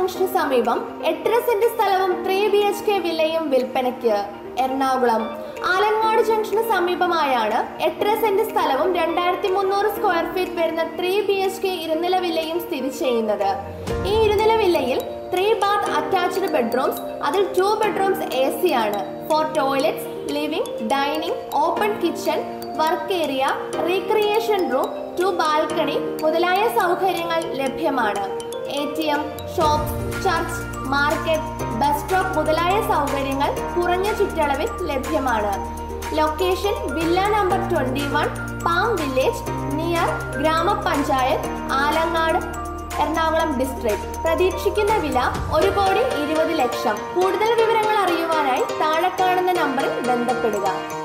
junction സമീപം എട്ടര cent സ്ഥലവും ത്രീ ബി എച്ച് കെ വില്ലയും വിൽപ്പനയ്ക്ക് എറണാകുളം ആലങ്ങാട് ജംഗ്ഷന് സമീപമായാണ് എട്ടര സെന്റ് സ്ഥലവും രണ്ടായിരത്തി മുന്നൂറ് സ്ക്വയർ ഫീറ്റ് വരുന്ന ത്രീ ബി എച്ച് കെ ഇരുനില വില്ലയും സ്ഥിതി ചെയ്യുന്നത് ഈ ഇരുനില വില്ലയിൽ ത്രീ ബാത്ത് അറ്റാച്ച്ഡ് ബെഡ്റൂംസ് അതിൽ ടു ബെഡ്റൂംസ് എ സി ആണ് four toilets living dining open kitchen work area recreation room two balcony മുതലായ സൗകര്യങ്ങൾ ലഭ്യമാണ് A T M shops church market bus stop മുതലായ സൗകര്യങ്ങൾ കുറഞ്ഞ ചുറ്റളവിൽ ലഭ്യമാണ് location villa number twenty one palm village near gramapanchayat Alangad Ernakulam district പ്രതീക്ഷിക്കുന്ന വില ഒരു കോടി ഇരുപത് ലക്ഷം കൂടുതൽ വിവരങ്ങൾ അറിയുവാനായി താഴെ കാണുന്ന നമ്പറിൽ ബന്ധപ്പെടുക